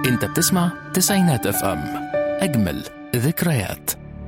انت بتسمع تسعينات اف ام اجمل ذكريات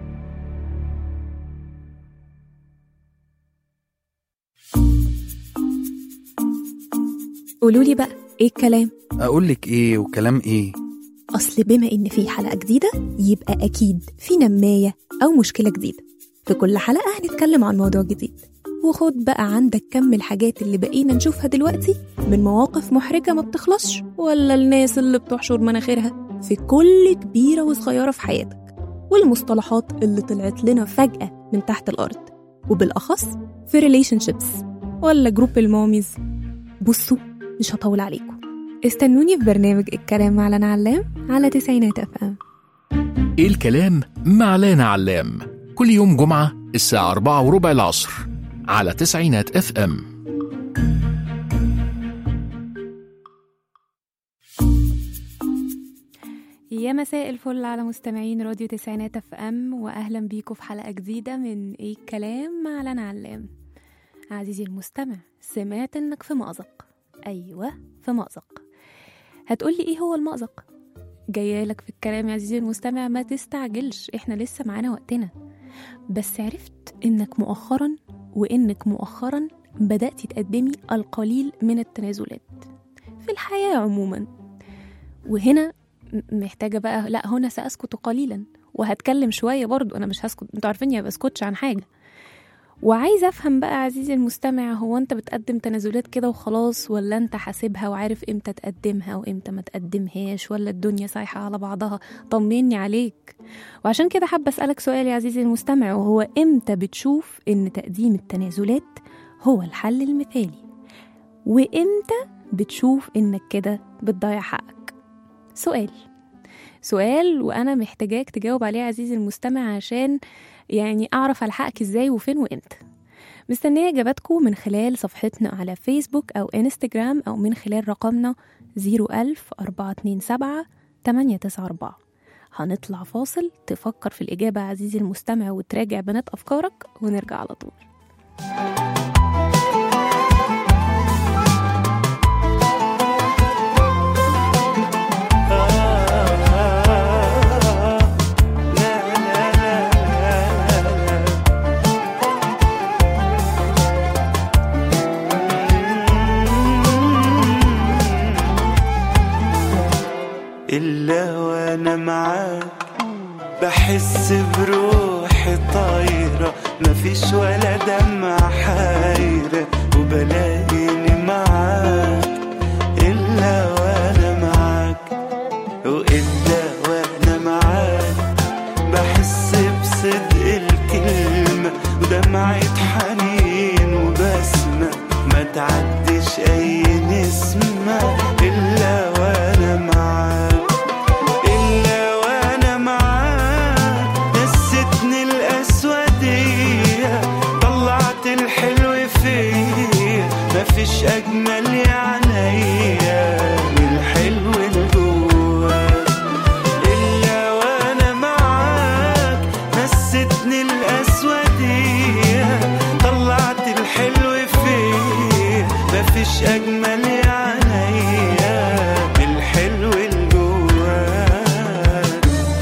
قولوا لي بقى ايه الكلام اقول لك ايه وكلام ايه اصل بما ان في حلقه جديده يبقى اكيد في نمايه او مشكله جديده في كل حلقه هنتكلم عن موضوع جديد وخد بقى عندك كم الحاجات اللي بقينا نشوفها دلوقتي من مواقف محرجه ما بتخلصش ولا الناس اللي بتحشر مناخيرها في كل كبيره وصغيره في حياتك والمصطلحات اللي طلعت لنا فجاه من تحت الارض وبالاخص في ريليشن شيبس ولا جروب الماميز بصوا مش هطول عليكم استنوني في برنامج الكلام مع لنا علام على تسعينات اف ام ايه الكلام مع لانا علام كل يوم جمعة الساعة أربعة وربع العصر على تسعينات اف ام يا مساء الفل على مستمعين راديو تسعينات اف ام واهلا بيكم في حلقه جديده من ايه الكلام مع لنا علام عزيزي المستمع سمعت انك في مأزق ايوه في مأزق هتقولي ايه هو المأزق جايالك في الكلام يا عزيزي المستمع ما تستعجلش احنا لسه معانا وقتنا بس عرفت انك مؤخرا وانك مؤخرا بدأتي تقدمي القليل من التنازلات في الحياة عموما وهنا م- محتاجة بقى لا هنا سأسكت قليلا وهتكلم شوية برضو أنا مش هسكت انتوا عارفيني ما بسكتش عن حاجة وعايزة أفهم بقى عزيزي المستمع هو أنت بتقدم تنازلات كده وخلاص ولا أنت حاسبها وعارف إمتى تقدمها وإمتى ما تقدمهاش ولا الدنيا سايحة على بعضها طمني عليك وعشان كده حابة أسألك سؤال يا عزيزي المستمع وهو إمتى بتشوف إن تقديم التنازلات هو الحل المثالي وإمتى بتشوف إنك كده بتضيع حقك سؤال سؤال وأنا محتاجاك تجاوب عليه يا عزيزي المستمع عشان يعني أعرف ألحقك إزاي وفين وإمتى مستنية إجاباتكم من خلال صفحتنا على فيسبوك أو إنستجرام أو من خلال رقمنا 01000 427 894 هنطلع فاصل تفكر في الإجابة يا عزيزي المستمع وتراجع بنات أفكارك ونرجع على طول إلا وأنا معاك بحس بروحي طايرة مفيش ولا دمعة حايرة وبلاقيني معاك إلا وأنا معاك وإلا وأنا معاك بحس بصدق الكلمة ودمعة حنين وبسمة ما تعديش أي نسمة إلا وأنا معاك إلا وأنا معاك نستني الأسودية طلعت الحلو فيا مفيش أجمل يا عينيا من الحلو اللي جواك إلا وأنا معاك مستني الأسودية طلعت الحلو فيا مفيش أجمل يا عينيا من الحلو اللي جواك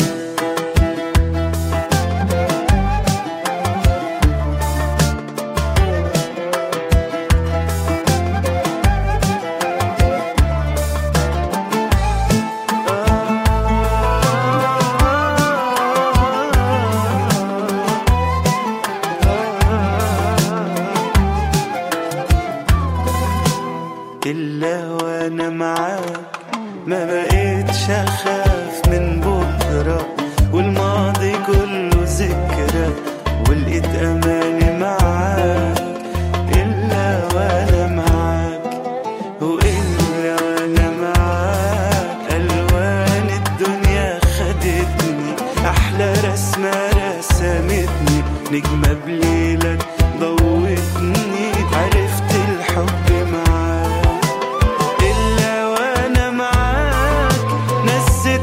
إلا وأنا معاك ما بقيتش أخاف من بكرة والماضي كله ذكرى ولقيت أماني معاك إلا وأنا معاك وإلا وأنا معاك ألوان الدنيا خدتني أحلى رسمة رسمتني نجمة بليلك ضوتني عرفت الحب معاك إلا وأنا معاك نست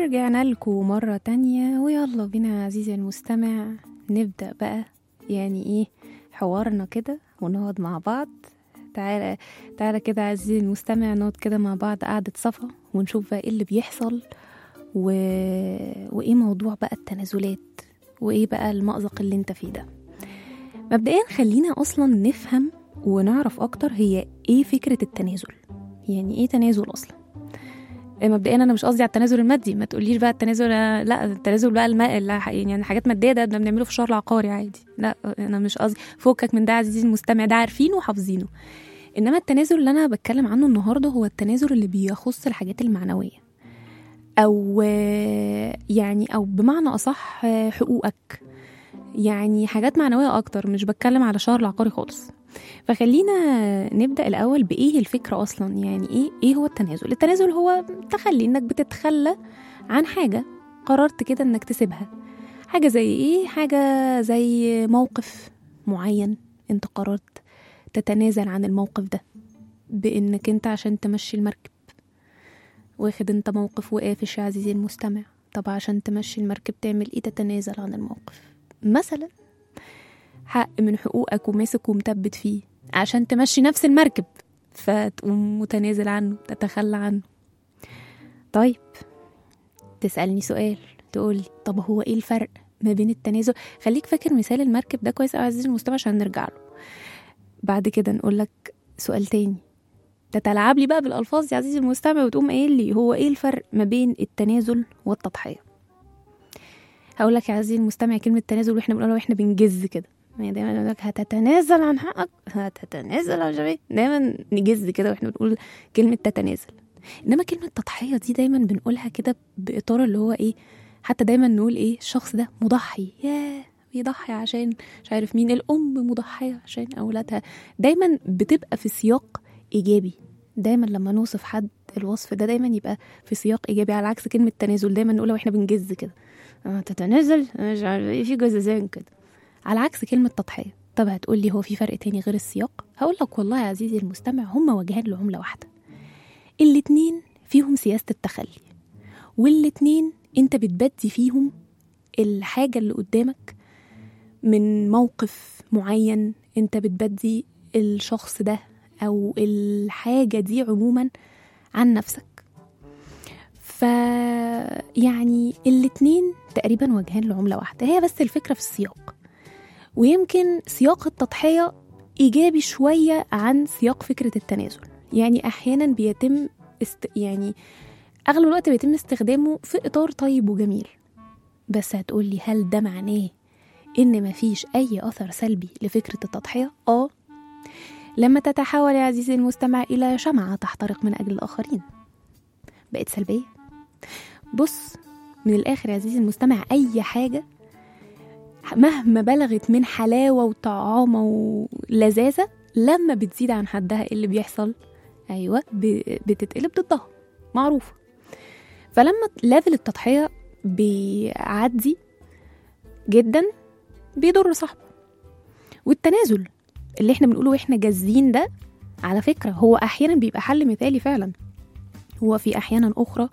ورجعنا لكم مرة تانية ويلا بينا يا عزيزي المستمع نبدأ بقى يعني ايه حوارنا كده ونقعد مع بعض تعالى تعالى كده يا عزيزي المستمع نقعد كده مع بعض قعدة صفا ونشوف بقى ايه اللي بيحصل و... وايه موضوع بقى التنازلات وايه بقى المأزق اللي انت فيه ده مبدئيا خلينا اصلا نفهم ونعرف اكتر هي ايه فكرة التنازل يعني ايه تنازل اصلا مبدئيا انا مش قصدي على التنازل المادي ما تقوليش بقى التنازل لا التنازل بقى الماء يعني حاجات ماديه ده ده بنعمله في الشهر العقاري عادي لا انا مش قصدي فكك من ده عزيزي المستمع ده عارفينه وحافظينه انما التنازل اللي انا بتكلم عنه النهارده هو التنازل اللي بيخص الحاجات المعنويه او يعني او بمعنى اصح حقوقك يعني حاجات معنويه اكتر مش بتكلم على شهر العقاري خالص فخلينا نبدا الاول بايه الفكره اصلا يعني ايه ايه هو التنازل التنازل هو تخلي انك بتتخلى عن حاجه قررت كده انك تسيبها حاجه زي ايه حاجه زي موقف معين انت قررت تتنازل عن الموقف ده بانك انت عشان تمشي المركب واخد انت موقف وقافش يا عزيزي المستمع طب عشان تمشي المركب تعمل ايه تتنازل عن الموقف مثلا حق من حقوقك وماسك ومثبت فيه عشان تمشي نفس المركب فتقوم متنازل عنه تتخلى عنه طيب تسألني سؤال تقولي طب هو ايه الفرق ما بين التنازل خليك فاكر مثال المركب ده كويس قوي عزيزي المستمع عشان نرجع له بعد كده نقول لك سؤال تاني تتلاعب لي بقى بالالفاظ يا عزيزي المستمع وتقوم قايل لي هو ايه الفرق ما بين التنازل والتضحيه هقول لك يا عزيزي المستمع كلمه تنازل واحنا بنقولها واحنا بنجز كده يعني دايما يقول لك هتتنازل عن حقك هتتنازل عن شبيه دايما نجز كده واحنا بنقول كلمه تتنازل انما كلمه تضحيه دي دايما بنقولها كده باطار اللي هو ايه حتى دايما نقول ايه الشخص ده مضحي ياه بيضحي عشان مش عارف مين الام مضحيه عشان اولادها دايما بتبقى في سياق ايجابي دايما لما نوصف حد الوصف ده دايما يبقى في سياق ايجابي على عكس كلمه تنازل دايما نقولها واحنا بنجز كده آه تتنازل مش عارف ايه في جزازان كده على عكس كلمه تضحيه طب هتقولي هو في فرق تاني غير السياق هقول لك والله يا عزيزي المستمع هما وجهان لعمله واحده الاتنين فيهم سياسه التخلي والاتنين انت بتبدي فيهم الحاجه اللي قدامك من موقف معين انت بتبدي الشخص ده او الحاجه دي عموما عن نفسك ف يعني الاتنين تقريبا وجهان لعمله واحده هي بس الفكره في السياق ويمكن سياق التضحيه ايجابي شويه عن سياق فكره التنازل يعني احيانا بيتم است... يعني اغلب الوقت بيتم استخدامه في اطار طيب وجميل بس هتقولي هل ده معناه ان مفيش اي اثر سلبي لفكره التضحيه اه لما تتحول يا عزيزي المستمع الى شمعه تحترق من اجل الاخرين بقت سلبيه بص من الاخر يا عزيزي المستمع اي حاجه مهما بلغت من حلاوه وطعامه ولذاذه لما بتزيد عن حدها إيه اللي بيحصل ايوه بتتقلب ضدها معروفه فلما ليفل التضحيه بيعدي جدا بيضر صاحبه والتنازل اللي احنا بنقوله واحنا جازين ده على فكره هو احيانا بيبقى حل مثالي فعلا هو في احيانا اخرى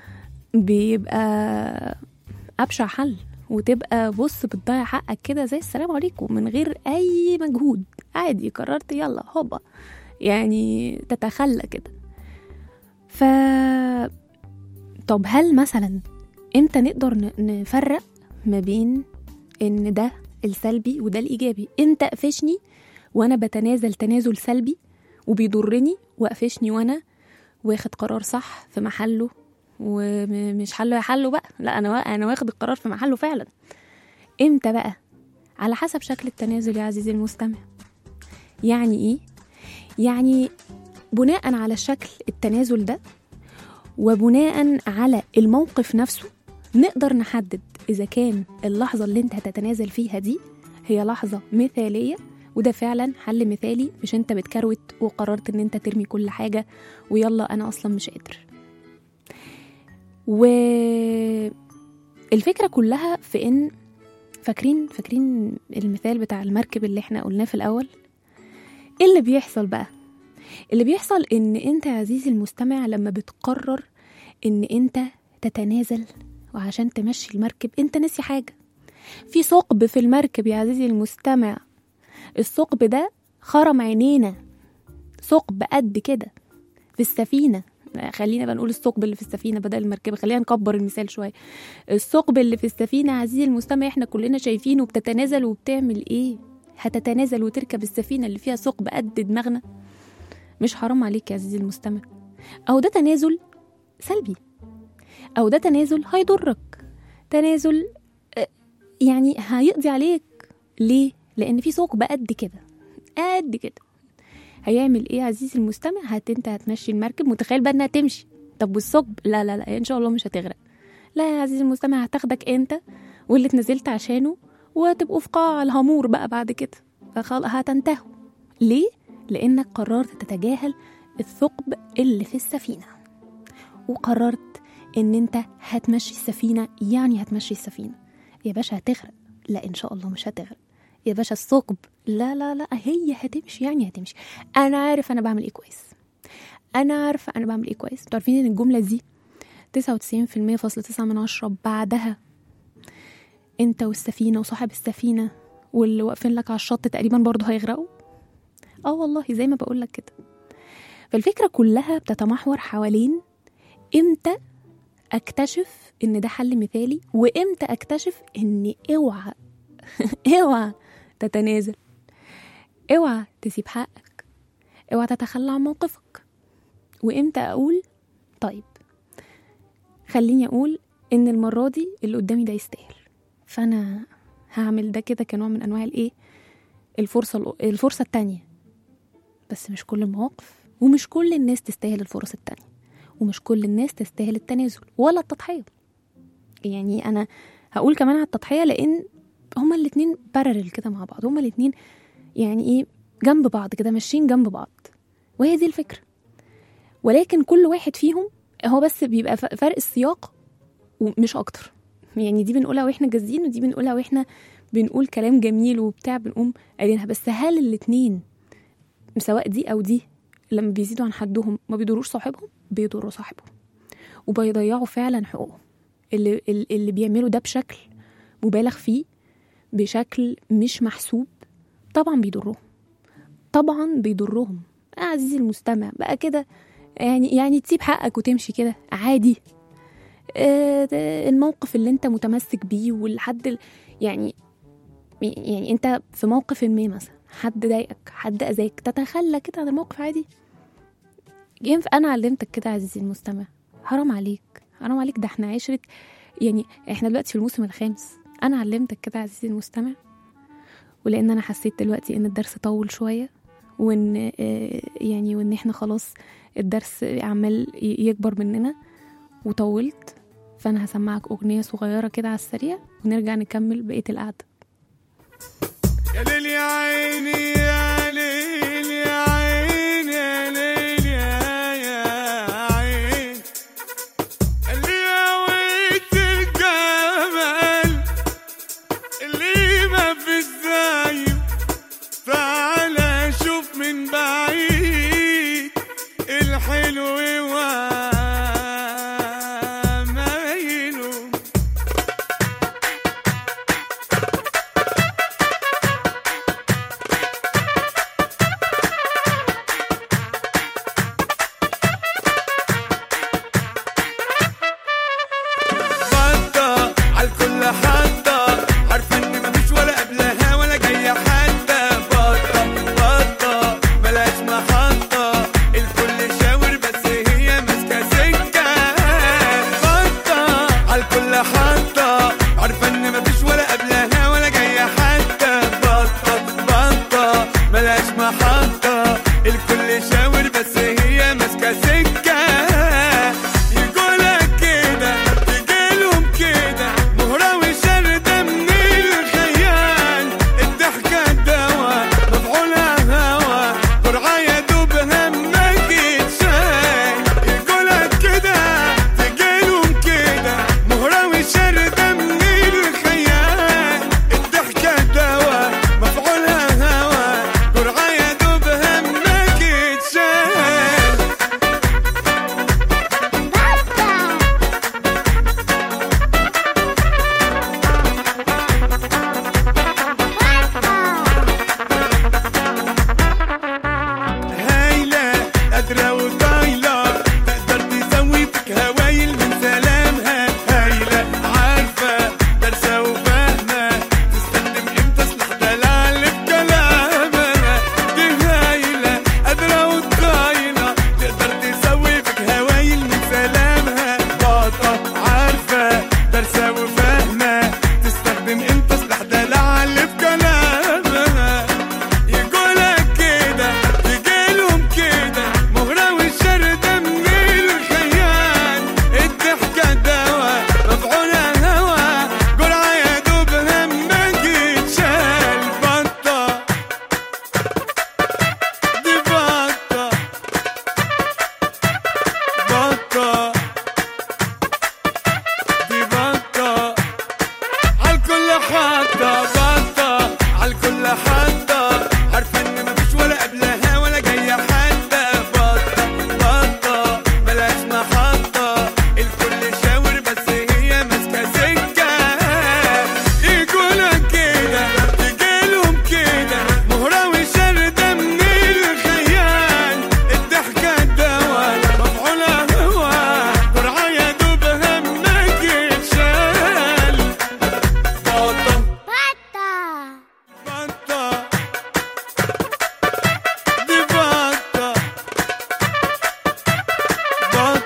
بيبقى ابشع حل وتبقى بص بتضيع حقك كده زي السلام عليكم من غير اي مجهود عادي قررت يلا هوبا يعني تتخلى كده ف طب هل مثلا امتى نقدر نفرق ما بين ان ده السلبي وده الايجابي امتى اقفشني وانا بتنازل تنازل سلبي وبيضرني واقفشني وانا واخد قرار صح في محله ومش حله يا حله بقى لا انا انا واخد القرار في محله فعلا امتى بقى على حسب شكل التنازل يا عزيزي المستمع يعني ايه يعني بناء على شكل التنازل ده وبناء على الموقف نفسه نقدر نحدد اذا كان اللحظه اللي انت هتتنازل فيها دي هي لحظه مثاليه وده فعلا حل مثالي مش انت بتكروت وقررت ان انت ترمي كل حاجه ويلا انا اصلا مش قادر والفكره كلها في ان فاكرين فاكرين المثال بتاع المركب اللي احنا قلناه في الاول ايه اللي بيحصل بقى اللي بيحصل ان انت يا عزيزي المستمع لما بتقرر ان انت تتنازل وعشان تمشي المركب انت ناسي حاجة في ثقب في المركب يا عزيزي المستمع الثقب ده خرم عينينا ثقب قد كده في السفينة خلينا بقى نقول الثقب اللي في السفينة بدل المركبة خلينا نكبر المثال شوية الثقب اللي في السفينة عزيزي المستمع احنا كلنا شايفينه بتتنازل وبتعمل ايه هتتنازل وتركب السفينة اللي فيها ثقب قد دماغنا مش حرام عليك يا عزيزي المستمع أو ده تنازل سلبي أو ده تنازل هيضرك تنازل آه، يعني هيقضي عليك ليه؟ لأن في ثقب قد كده قد كده هيعمل ايه يا عزيزي المستمع هت انت هتمشي المركب متخيل بقى انها تمشي طب والثقب لا لا لا ان شاء الله مش هتغرق لا يا عزيزي المستمع هتاخدك انت واللي اتنزلت عشانه وتبقوا في قاع الهامور بقى بعد كده فخل... هتنتهوا ليه؟ لأنك قررت تتجاهل الثقب اللي في السفينة وقررت إن أنت هتمشي السفينة يعني هتمشي السفينة يا باشا هتغرق لا إن شاء الله مش هتغرق يا باشا الثقب لا لا لا هي هتمشي يعني هتمشي أنا عارف أنا بعمل إيه كويس أنا عارفة أنا بعمل إيه كويس انتوا عارفين إن الجملة دي 99% فاصلة تسعة من عشرة بعدها انت والسفينة وصاحب السفينة واللي واقفين لك على الشط تقريبا برضه هيغرقوا اه والله زي ما بقول لك كده فالفكرة كلها بتتمحور حوالين امتى اكتشف ان ده حل مثالي وامتى اكتشف ان اوعى اوعى تتنازل اوعى تسيب حقك اوعى تتخلى عن موقفك وامتى اقول طيب خليني اقول ان المرة دي اللي قدامي ده يستاهل فانا هعمل ده كده كنوع من انواع الايه الفرصه الأ- الفرصه التانية بس مش كل المواقف ومش كل الناس تستاهل الفرص التانية ومش كل الناس تستاهل التنازل ولا التضحيه يعني انا هقول كمان على التضحيه لان هما الاتنين بارلل كده مع بعض هما الاتنين يعني ايه جنب بعض كده ماشيين جنب بعض وهي دي الفكره ولكن كل واحد فيهم هو بس بيبقى ف- فرق السياق ومش اكتر يعني دي بنقولها واحنا جازين ودي بنقولها واحنا بنقول كلام جميل وبتاع بنقوم قايلينها بس هل الاتنين سواء دي او دي لما بيزيدوا عن حدهم ما بيضروش صاحبهم بيضروا صاحبهم وبيضيعوا فعلا حقوقهم اللي اللي بيعملوا ده بشكل مبالغ فيه بشكل مش محسوب طبعا بيضرهم طبعا بيضرهم آه عزيزي المستمع بقى كده يعني يعني تسيب حقك وتمشي كده عادي آه، ده الموقف اللي انت متمسك بيه والحد ال- يعني يعني انت في موقف ما مثلا حد ضايقك حد اذاك تتخلى كده عن الموقف عادي ينفع انا علمتك كده يا عزيزي المستمع حرام عليك حرام عليك ده احنا عشرة يعني احنا دلوقتي في الموسم الخامس انا علمتك كده يا عزيزي المستمع ولان انا حسيت دلوقتي ان الدرس طول شويه وان آه، يعني وان احنا خلاص الدرس عمال ي- يكبر مننا وطولت فانا هسمعك اغنيه صغيره كده على السريع ونرجع نكمل بقيه القعده يا ليل يا عيني يا ليل يا عين يا ليل يا يا عين اللي هويت الجمال اللي ما في الزايد تعالى شوف من بعيد الحلو ومايله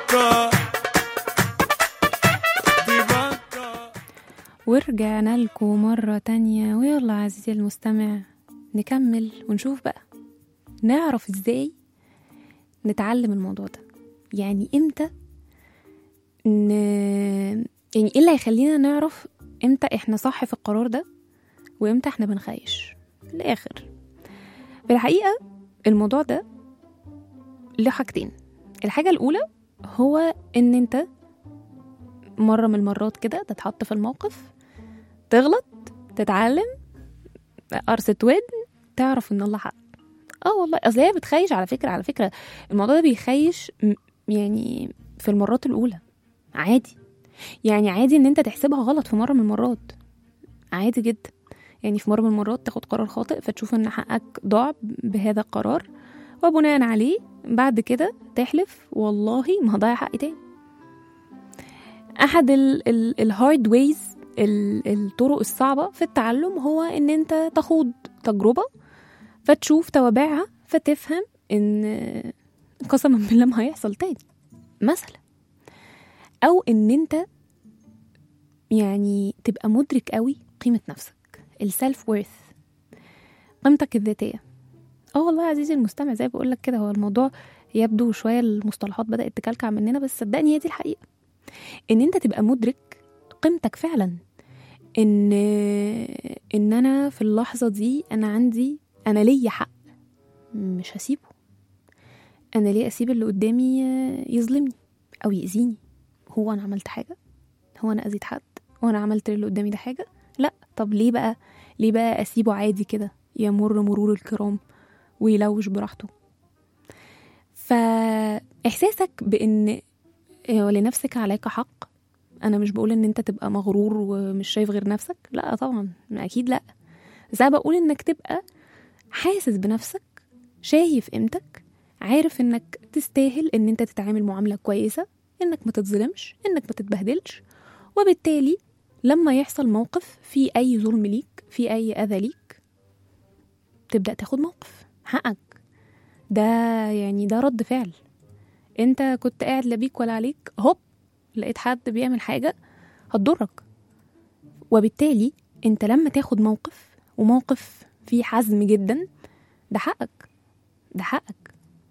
بكة دي بكة ورجعنا لكم مرة تانية ويلا عزيزي المستمع نكمل ونشوف بقى نعرف ازاي نتعلم الموضوع ده يعني امتى ن... يعني ايه اللي هيخلينا نعرف امتى احنا صح في القرار ده وامتى احنا بنخيش في الاخر في الحقيقة الموضوع ده له حاجتين الحاجة الأولى هو إن أنت مرة من المرات كده تتحط في الموقف تغلط تتعلم قرصة ودن تعرف إن الله حق اه والله اصل هي بتخيش على فكرة على فكرة الموضوع ده بيخيش م- يعني في المرات الأولى عادي يعني عادي إن أنت تحسبها غلط في مرة من المرات عادي جدا يعني في مرة من المرات تاخد قرار خاطئ فتشوف إن حقك ضاع بهذا القرار وبناء عليه بعد كده تحلف والله ما هضيع حقي تاني احد الهارد ويز الطرق الصعبه في التعلم هو ان انت تخوض تجربه فتشوف توابعها فتفهم ان قسما بالله ما هيحصل تاني مثلا او ان انت يعني تبقى مدرك قوي قيمه نفسك السيلف وورث قيمتك الذاتيه اه والله يا عزيزي المستمع زي بقول لك كده هو الموضوع يبدو شويه المصطلحات بدات تكلكع مننا بس صدقني هي دي الحقيقه ان انت تبقى مدرك قيمتك فعلا ان ان انا في اللحظه دي انا عندي انا ليا حق مش هسيبه انا ليه اسيب اللي قدامي يظلمني او يأذيني هو انا عملت حاجه هو انا اذيت حد هو انا عملت اللي قدامي ده حاجه لا طب ليه بقى ليه بقى اسيبه عادي كده يمر مرور الكرام ويلوش براحته فاحساسك بان ولنفسك عليك حق انا مش بقول ان انت تبقى مغرور ومش شايف غير نفسك لا طبعا اكيد لا بس انا بقول انك تبقى حاسس بنفسك شايف قيمتك عارف انك تستاهل ان انت تتعامل معامله كويسه انك ما تتظلمش انك ما تتبهدلش وبالتالي لما يحصل موقف في اي ظلم ليك في اي اذى ليك تبدا تاخد موقف حقك ده يعني ده رد فعل انت كنت قاعد لا بيك ولا عليك هوب لقيت حد بيعمل حاجه هتضرك وبالتالي انت لما تاخد موقف وموقف فيه حزم جدا ده حقك ده حقك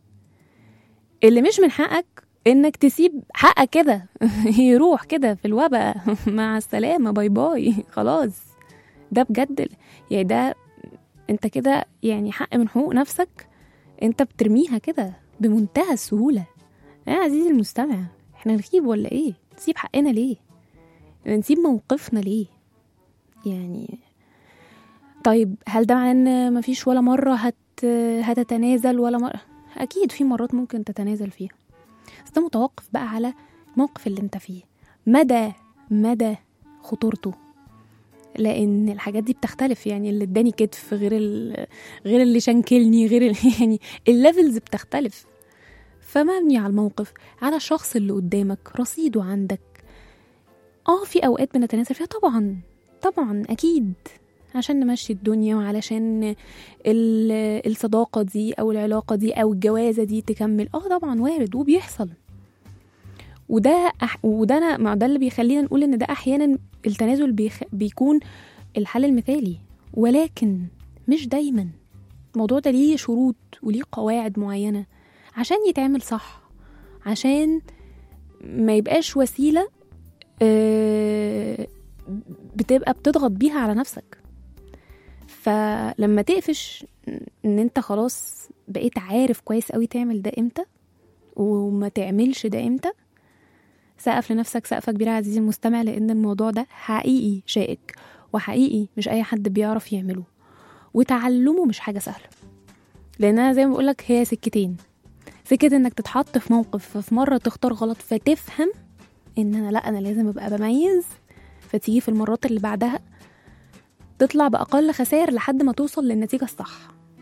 اللي مش من حقك انك تسيب حقك كده يروح كده في الوباء مع السلامه باي باي خلاص ده بجد يعني ده انت كده يعني حق من حقوق نفسك انت بترميها كده بمنتهى السهوله يا عزيزي المستمع احنا نخيب ولا ايه نسيب حقنا ليه نسيب موقفنا ليه يعني طيب هل ده معناه ان مفيش ولا مره هت هتتنازل ولا مره اكيد في مرات ممكن تتنازل فيها بس ده متوقف بقى على الموقف اللي انت فيه مدى مدى خطورته لان الحاجات دي بتختلف يعني اللي اداني كتف غير ال... غير اللي شنكلني غير ال... يعني الليفلز بتختلف فمبني على الموقف على الشخص اللي قدامك رصيده عندك اه في اوقات بنتنازل فيها طبعا طبعا اكيد عشان نمشي الدنيا وعلشان ال- الصداقة دي أو العلاقة دي أو الجوازة دي تكمل اه طبعا وارد وبيحصل وده أح... وده أنا مع ده اللي بيخلينا نقول إن ده أحيانا التنازل بيخ... بيكون الحل المثالي ولكن مش دايما الموضوع ده ليه شروط وليه قواعد معينة عشان يتعمل صح عشان ما يبقاش وسيلة آه، بتبقى بتضغط بيها على نفسك فلما تقفش ان انت خلاص بقيت عارف كويس قوي تعمل ده امتى وما تعملش ده امتى سقف لنفسك سقفة كبيرة يا عزيزي المستمع لان الموضوع ده حقيقي شائك وحقيقي مش اي حد بيعرف يعمله وتعلمه مش حاجة سهلة لان انا زي ما بقولك هي سكتين سكة انك تتحط في موقف ففي مرة تختار غلط فتفهم ان انا لا انا لازم ابقى بميز فتيجي في المرات اللي بعدها تطلع بأقل خسائر لحد ما توصل للنتيجة الصح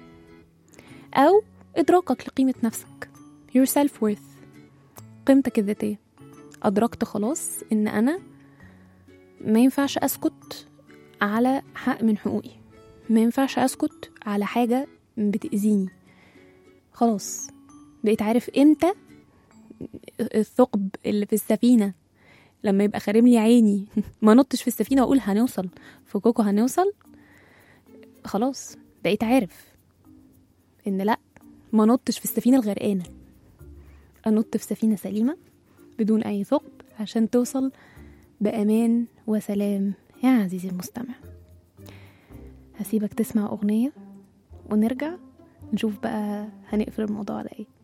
أو إدراكك لقيمة نفسك your self worth قيمتك الذاتية أدركت خلاص إن أنا ما ينفعش أسكت على حق من حقوقي ما ينفعش أسكت على حاجة بتأذيني خلاص بقيت عارف إمتى الثقب اللي في السفينة لما يبقى خارم لي عيني ما نطش في السفينة وأقول هنوصل في كوكو هنوصل خلاص بقيت عارف إن لأ ما نطش في السفينة الغرقانة أنط في سفينة سليمة بدون أي ثقب عشان توصل بأمان وسلام يا عزيزي المستمع هسيبك تسمع أغنية ونرجع نشوف بقى هنقفل الموضوع على ايه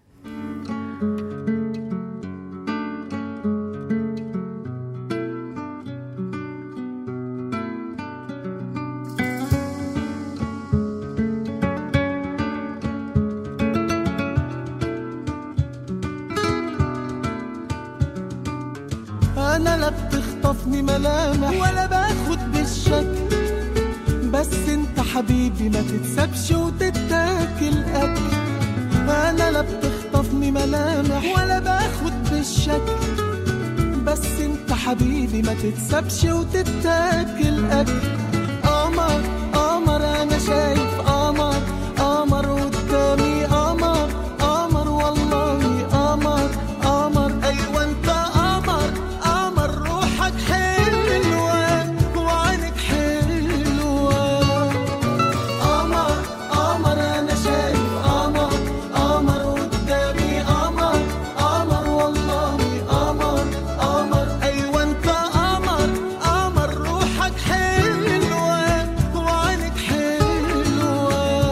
انا لا بتخطفني ملامح ولا باخد بالشكل بس انت حبيبي ما تتسابش وتتاكل اكل انا لا بتخطفني ملامح ولا باخد بالشكل بس انت حبيبي ما تتسابش وتتاكل اكل قمر قمر انا شايف قمر قمر قدامي قمر قمر والله قمر قمر ايوه انت قمر قمر روحك حلوه وعينك حلوه قمر قمر انا شايف قمر قمر قدامي قمر قمر والله قمر قمر ايوه انت قمر قمر روحك حلوه وعينك حلوه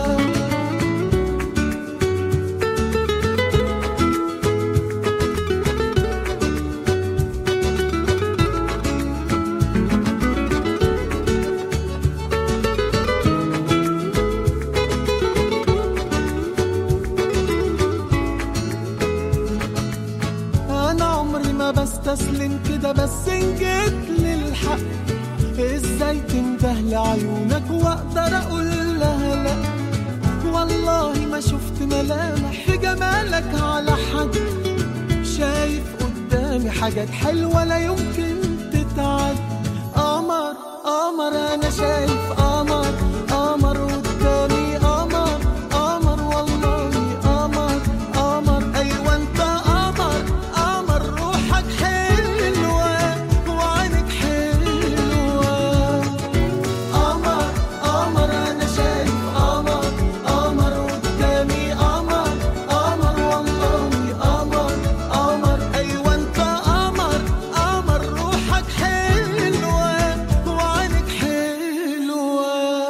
انا عمري ما بستسلم كده بس ان جيت للحق ازاي تنده لعيونك واقدر اقول لها لا والله ما شفت ملامح في جمالك على حد شايف قدامي حاجات حلوة لا يمكن تتعد قمر قمر انا شايف قمر قمر قدامي قمر قمر والله قمر قمر ايوه انت قمر قمر روحك حلوه وعينك حلوه قمر قمر انا شايف قمر قمر قدامي قمر قمر والله قمر قمر ايوه انت قمر قمر روحك حلوه وعينك حلوه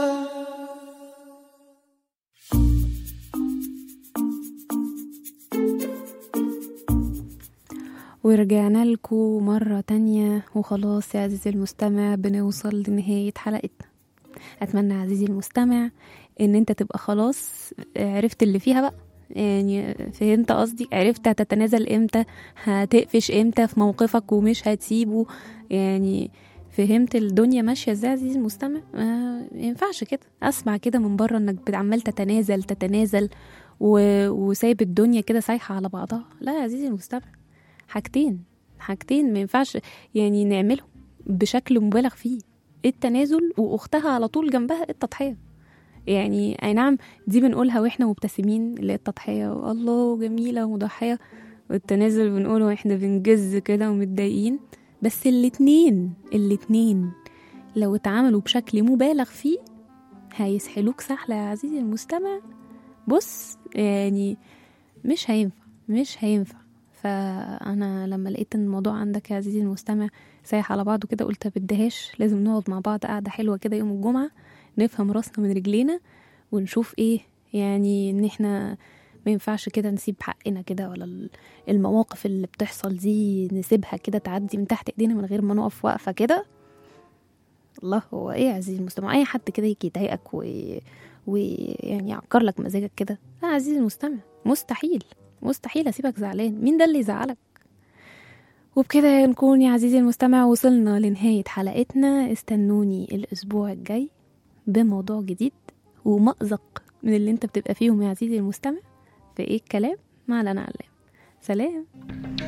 ورجعنا لكم مرة تانية وخلاص يا عزيزي المستمع بنوصل لنهاية حلقتنا أتمنى يا عزيزي المستمع إن أنت تبقى خلاص عرفت اللي فيها بقى يعني فهمت قصدي عرفت هتتنازل امتى هتقفش امتى في موقفك ومش هتسيبه يعني فهمت الدنيا ماشيه ازاي يا عزيزي المستمع ما ينفعش كده اسمع كده من بره انك عمال تتنازل تتنازل و... وسايب الدنيا كده سايحه على بعضها لا يا عزيزي المستمع حاجتين حاجتين ما ينفعش يعني نعملهم بشكل مبالغ فيه التنازل واختها على طول جنبها التضحيه يعني اي نعم دي بنقولها واحنا مبتسمين اللي هي التضحيه الله جميله ومضحيه والتنازل بنقوله واحنا بنجز كده ومتضايقين بس الاتنين الاتنين لو اتعملوا بشكل مبالغ فيه هيسحلوك سحلة يا عزيزي المستمع بص يعني مش هينفع مش هينفع فانا لما لقيت ان الموضوع عندك يا عزيزي المستمع سايح على بعضه كده قلت بدهاش لازم نقعد مع بعض قعده حلوه كده يوم الجمعه نفهم راسنا من رجلينا ونشوف ايه يعني ان احنا ما ينفعش كده نسيب حقنا كده ولا ال- المواقف اللي بتحصل دي نسيبها كده تعدي من تحت ايدينا من غير ما نقف واقفه كده الله هو ايه يا عزيزي المستمع اي حد كده يجي يضايقك و... ويعني يعكر لك مزاجك كده لا يا عزيزي المستمع مستحيل مستحيل اسيبك زعلان مين ده اللي يزعلك وبكده نكون يا عزيزي المستمع وصلنا لنهاية حلقتنا استنوني الأسبوع الجاي بموضوع جديد ومأزق من اللي انت بتبقى فيهم يا عزيزي المستمع في ايه الكلام مع لنا علام سلام